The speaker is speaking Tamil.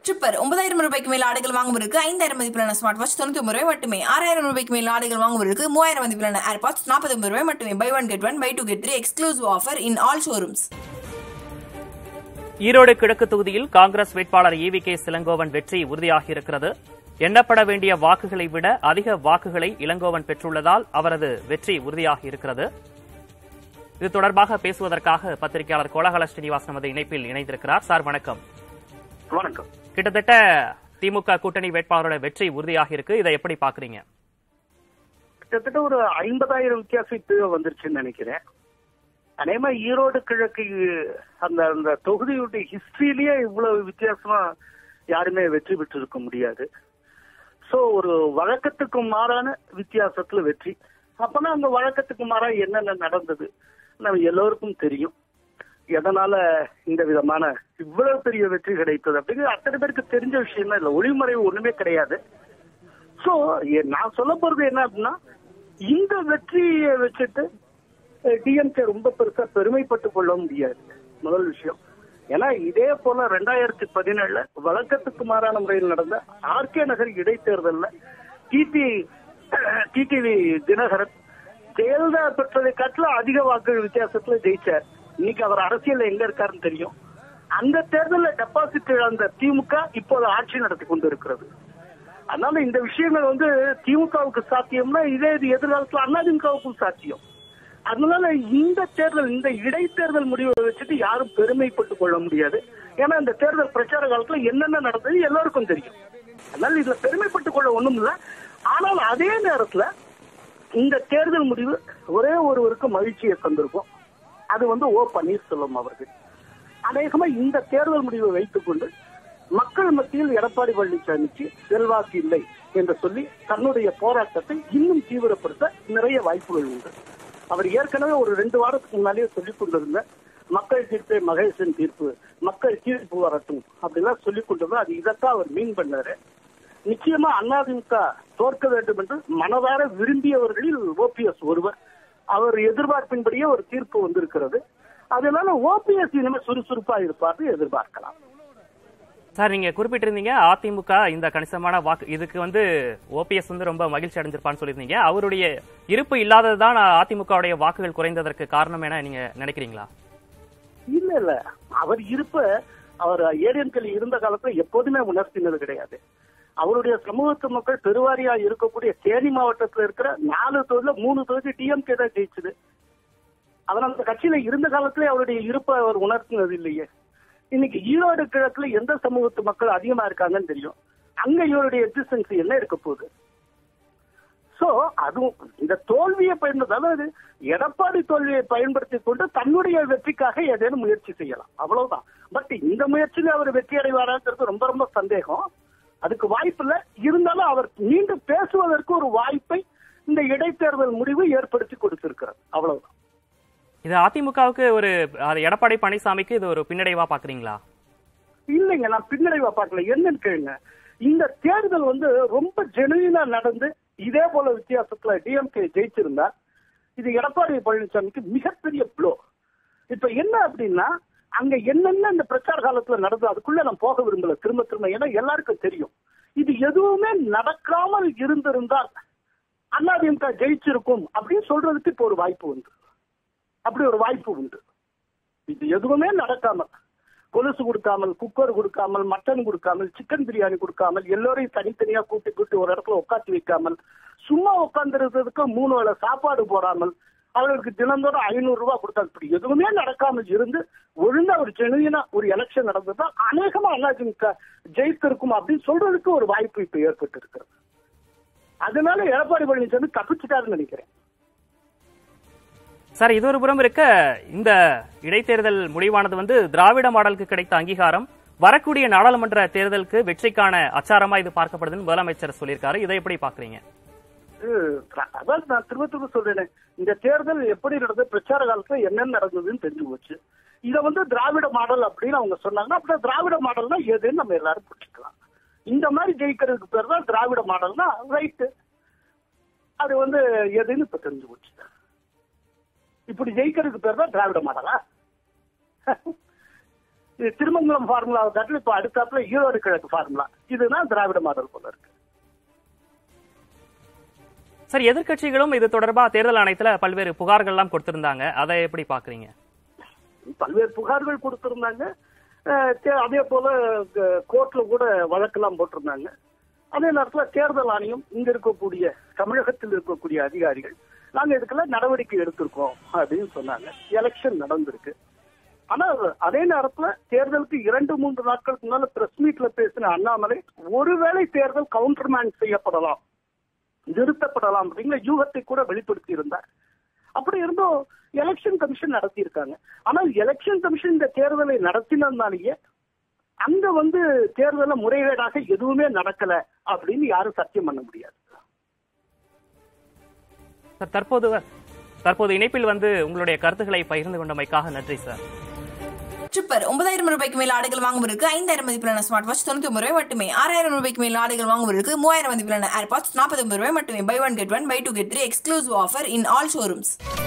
ட்ரிப்பர் ஒன்பதாயிரம் ரூபாய்க்கு மேல் ஆடைகள் வாங்குவதற்கு ஐந்தாயிரம் மதிப்பிலான ஸ்மார்ட் வாட்ச் தொண்ணூத்தி ஒன்பது ரூபாய் மட்டுமே ஆறாயிரம் ரூபாய்க்கு மேல் ஆடைகள் வாங்குவதற்கு மூவாயிரம் மதிப்பிலான ஏர்பாட்ஸ் நாற்பத்தி ஒன்பது ரூபாய் மட்டுமே buy one get one buy two get three exclusive offer in all showrooms Erode கிழக்கு தொகுதியில் காங்கிரஸ் வேட்பாளர் ஈவி கே சிலங்கோவன் வெற்றி உறுதியாகியிருக்கிறது எண்ணப்பட வேண்டிய வாக்குகளை விட அதிக வாக்குகளை இளங்கோவன் பெற்றுள்ளதால் அவரது வெற்றி உறுதியாகியிருக்கிறது இது தொடர்பாக பேசுவதற்காக பத்திரிகையாளர் கோலாகல ஸ்ரீனிவாஸ் நமது இணைப்பில் இணைந்திருக்கிறார் சார் வணக்கம் வணக்கம் கிட்டத்தட்ட திமுக கூட்டணி வேட்பாளரோட வெற்றி உறுதியாகியிருக்கு இதை எப்படி பாக்குறீங்க கிட்டத்தட்ட ஒரு ஐம்பதாயிரம் வித்தியாசத்துக்கு வந்துருச்சுன்னு நினைக்கிறேன் அதேமா ஈரோடு கிழக்கு அந்த அந்த தொகுதியுடைய ஹிஸ்டரியிலேயே இவ்வளவு வித்தியாசமா யாருமே வெற்றி பெற்று இருக்க முடியாது சோ ஒரு வழக்கத்துக்கு மாறான வித்தியாசத்துல வெற்றி அப்பனா அந்த வழக்கத்துக்கு மாறா என்னென்ன நடந்தது நம்ம எல்லோருக்கும் தெரியும் எதனால இந்த விதமான இவ்வளவு பெரிய வெற்றி கிடைத்தது அப்படிங்கிறது அத்தனை பேருக்கு தெரிஞ்ச விஷயம் தான் இல்ல ஒளிமறைவு ஒண்ணுமே கிடையாது சோ நான் சொல்ல போறது என்ன அப்படின்னா இந்த வெற்றியை வச்சுட்டு டிஎம்கே ரொம்ப பெருசா பெருமைப்பட்டு கொள்ள முடியாது முதல் விஷயம் ஏன்னா இதே போல ரெண்டாயிரத்தி பதினேழுல வழக்கத்துக்கு மாறான முறையில் நடந்த ஆர்கே நகர் இடைத்தேர்தல்ல டிடி டிடிவி தினகரன் ஜெயலலிதா பெற்றதை காட்டிலும் அதிக வாக்குகள் வித்தியாசத்துல ஜெயிச்சார் இன்னைக்கு அவர் அரசியல் எங்க இருக்காருன்னு தெரியும் அந்த தேர்தலில் டெபாசிட் இழந்த திமுக இப்போது ஆட்சி நடத்தி கொண்டு இருக்கிறது அதனால இந்த விஷயங்கள் வந்து திமுகவுக்கு சாத்தியம்னா இதே இது எதிர்காலத்துல அதிமுகவுக்கும் சாத்தியம் அதனால இந்த தேர்தல் இந்த இடைத்தேர்தல் முடிவை வச்சுட்டு யாரும் பெருமைப்பட்டு கொள்ள முடியாது ஏன்னா இந்த தேர்தல் பிரச்சார காலத்துல என்னென்ன நடந்தது எல்லாருக்கும் தெரியும் அதனால இதுல பெருமைப்பட்டு கொள்ள ஒண்ணும் இல்ல ஆனால் அதே நேரத்துல இந்த தேர்தல் முடிவு ஒரே ஒருவருக்கு மகிழ்ச்சியை தந்திருக்கும் அது வந்து ஓ பன்னீர்செல்வம் அவர்கள் அநேகமா இந்த தேர்தல் முடிவை வைத்துக் கொண்டு மக்கள் மத்தியில் எடப்பாடி பழனிசாமிக்கு செல்வாக்கு இல்லை என்று சொல்லி தன்னுடைய போராட்டத்தை இன்னும் தீவிரப்படுத்த நிறைய வாய்ப்புகள் உண்டு அவர் ஏற்கனவே ஒரு ரெண்டு வாரத்துக்கு முன்னாலேயே சொல்லிக் கொண்டிருந்த மக்கள் தீர்ப்பே மகேசன் தீர்ப்பு மக்கள் தீர்ப்பு வரட்டும் அப்படிலாம் சொல்லிக் கொண்டிருந்தா அது இதைத்தான் அவர் மீன் பண்ணாரு நிச்சயமா அதிமுக தோற்க வேண்டும் என்று மனதார விரும்பியவர்களில் ஓபிஎஸ் ஒருவர் அவர் எதிர்பார்ப்பின்படியே ஒரு தீர்ப்பு வந்திருக்கிறது அதனால ஓபிஎஸ் இனிமே சுறுசுறுப்பா இருப்பார் எதிர்பார்க்கலாம் சார் நீங்க குறிப்பிட்டிருந்தீங்க அதிமுக இந்த கணிசமான வாக்கு இதுக்கு வந்து ஓபிஎஸ் வந்து ரொம்ப மகிழ்ச்சி அடைஞ்சிருப்பான்னு சொல்லியிருந்தீங்க அவருடைய இருப்பு இல்லாததுதான் அதிமுகவுடைய வாக்குகள் குறைந்ததற்கு காரணம் என நீங்க நினைக்கிறீங்களா இல்ல இல்ல அவர் இருப்ப அவர் ஏடிஎம்கேல இருந்த காலத்துல எப்போதுமே உணர்த்தினது கிடையாது அவருடைய சமூகத்து மக்கள் பெருவாரியா இருக்கக்கூடிய தேனி மாவட்டத்துல இருக்கிற நாலு தொகுதியில மூணு தொகுதி டிஎம்கே தான் ஜெயிச்சது அதனால அந்த கட்சியில இருந்த காலத்திலே அவருடைய இருப்பை அவர் உணர்த்தினது இல்லையே இன்னைக்கு ஈரோடு கிழக்குல எந்த சமூகத்து மக்கள் அதிகமா இருக்காங்கன்னு தெரியும் அங்க இவருடைய எக்ஸிஸ்டன்ஸ் என்ன இருக்க போகுது சோ அதுவும் இந்த தோல்வியை பயன்படுத்த அதாவது எடப்பாடி தோல்வியை பயன்படுத்தி கொண்டு தன்னுடைய வெற்றிக்காக ஏதேனும் முயற்சி செய்யலாம் அவ்வளவுதான் பட் இந்த முயற்சியில அவர் வெற்றி அடைவாராங்கிறது ரொம்ப ரொம்ப சந்தேகம் அதுக்கு வாய்ப்பு இல்ல இருந்தாலும் அவர் மீண்டும் பேசுவதற்கு ஒரு வாய்ப்பை இந்த இடைத்தேர்தல் முடிவு ஏற்படுத்தி கொடுத்திருக்கிறது அவ்வளவுதான் இது அதிமுகவுக்கு ஒரு அது எடப்பாடி பழனிசாமிக்கு இது ஒரு பின்னடைவா பாக்குறீங்களா இல்லைங்க நான் பின்னடைவா பார்க்கல என்னன்னு கேளுங்க இந்த தேர்தல் வந்து ரொம்ப ஜெனுவினா நடந்து இதே போல வித்தியாசத்துல டிஎம்கே ஜெயிச்சிருந்தா இது எடப்பாடி பழனிசாமிக்கு மிகப்பெரிய ப்ளோ இப்ப என்ன அப்படின்னா அங்க என்னென்ன இந்த பிரச்சார காலத்துல நடந்தது அதுக்குள்ள நான் போக விரும்பல திரும்ப திரும்ப ஏன்னா எல்லாருக்கும் தெரியும் இது எதுவுமே நடக்காமல் இருந்திருந்தால் அதிமுக ஜெயிச்சிருக்கும் அப்படின்னு சொல்றதுக்கு இப்போ ஒரு வாய்ப்பு உண்டு அப்படி ஒரு வாய்ப்பு உண்டு இது எதுவுமே நடக்காமல் கொலுசு கொடுக்காமல் குக்கர் கொடுக்காமல் மட்டன் கொடுக்காமல் சிக்கன் பிரியாணி கொடுக்காமல் எல்லோரையும் தனித்தனியா கூட்டி கூட்டி ஒரு இடத்துல உட்காந்து வைக்காமல் சும்மா உட்காந்துருக்கிறதுக்கு மூணு வேளை சாப்பாடு போடாமல் அவர்களுக்கு தினந்தோறும் ஐநூறு ரூபாய் கொடுத்தாங்க இப்படி எதுவுமே நடக்காமல் இருந்து ஒழுங்கா ஒரு ஜெனுவினா ஒரு எலெக்ஷன் நடந்ததா அநேகமா அதிமுக ஜெயித்திருக்கும் அப்படின்னு சொல்றதுக்கு ஒரு வாய்ப்பு இப்ப ஏற்பட்டு இருக்கிறது அதனால எடப்பாடி பழனிசாமி தப்பிச்சுட்டாருன்னு நினைக்கிறேன் சார் இது ஒரு புறம் இருக்க இந்த இடைத்தேர்தல் முடிவானது வந்து திராவிட மாடலுக்கு கிடைத்த அங்கீகாரம் வரக்கூடிய நாடாளுமன்ற தேர்தலுக்கு வெற்றிக்கான அச்சாரமா இது பார்க்கப்படுதுன்னு முதலமைச்சர் சொல்லியிருக்காரு இதை எப்படி பாக்குறீங்க அதான் நான் திரும்ப திரும்ப சொல்றேன் இந்த தேர்தல் எப்படி நடந்தது பிரச்சார காலத்துல என்னென்ன நடந்ததுன்னு தெரிஞ்சு போச்சு இத வந்து திராவிட மாடல் அப்படின்னு அவங்க சொன்னாங்கன்னா அப்படியே திராவிட மாடல்னா எதுன்னு நம்ம எல்லாரும் புரிஞ்சுக்கலாம் இந்த மாதிரி ஜெயிக்கிறதுக்கு பேர் தான் திராவிட மாடல்னா ரைட்டு அது வந்து எதுன்னு இப்ப தெரிஞ்சு போச்சு இப்படி ஜெயிக்கிறதுக்கு பேர் தான் திராவிட மாடலா இது திருமங்கலம் ஃபார்முலாவை காட்டில் இப்போ அடுத்தாப்புல ஈரோடு கிழக்கு ஃபார்முலா இதுதான் திராவிட மாடல் போல இருக்கு சார் எதிர்க்கட்சிகளும் இது தொடர்பா தேர்தல் ஆணையத்துல பல்வேறு புகார்கள்லாம் கொடுத்திருந்தாங்க அதை எப்படி பாக்குறீங்க பல்வேறு புகார்கள் கொடுத்திருந்தாங்க அஹ் தே- அதே போல க- கோர்ட்ல கூட வழக்கெல்லாம் போட்டிருந்தாங்க அதே நேரத்துல தேர்தல் ஆணையம் இங்க இருக்கக்கூடிய தமிழகத்தில் இருக்கக்கூடிய அதிகாரிகள் நாங்க இதுக்கெல்லாம் நடவடிக்கை எடுத்திருக்கோம் அப்படின்னு சொன்னாங்க எலெக்ஷன் நடந்திருக்கு ஆனா அதே நேரத்துல தேர்தலுக்கு இரண்டு மூன்று நாட்களுக்கு முன்னால பிரஸ் மீட்ல பேசின அண்ணாமலை ஒருவேளை தேர்தல் கவுண்டர்மேன் செய்யப்படலாம் நிறுத்தப்படலாம் அப்படிங்கிற யூகத்தை கூட வெளிப்படுத்தி இருந்தார் அப்படி இருந்தும் எலெக்ஷன் கமிஷன் நடத்தி இருக்காங்க ஆனால் எலெக்ஷன் கமிஷன் இந்த தேர்தலை நடத்தினதுனாலேயே அங்க வந்து தேர்தல முறைகேடாக எதுவுமே நடக்கல அப்படின்னு யாரும் சத்தியம் பண்ண முடியாது சார் தற்போது தற்போது இணைப்பில் வந்து உங்களுடைய கருத்துக்களை பகிர்ந்து கொண்டமைக்காக நன்றி சார் ட்ரிப்பர் ஒன்பதாயிரம் ரூபாய்க்கு மேல் ஆடைகள் வாங்குவதற்கு ஐந்தாயிரம் மதிப்பிலான ஸ்மார்ட் வாட்ச் தொண்ணூத்தி ஒன்பது ரூபாய் மட்டுமே ஆறாயிரம் ரூபாய்க்கு மேல் ஆடைகள் வாங்குவதற்கு மூவாயிரம் மதிப்பிலான ஏர்பாட்ஸ் நாற்பத்தி ஒன்பது ரூபாய் மட்டுமே buy one get one buy two get three exclusive offer in all showrooms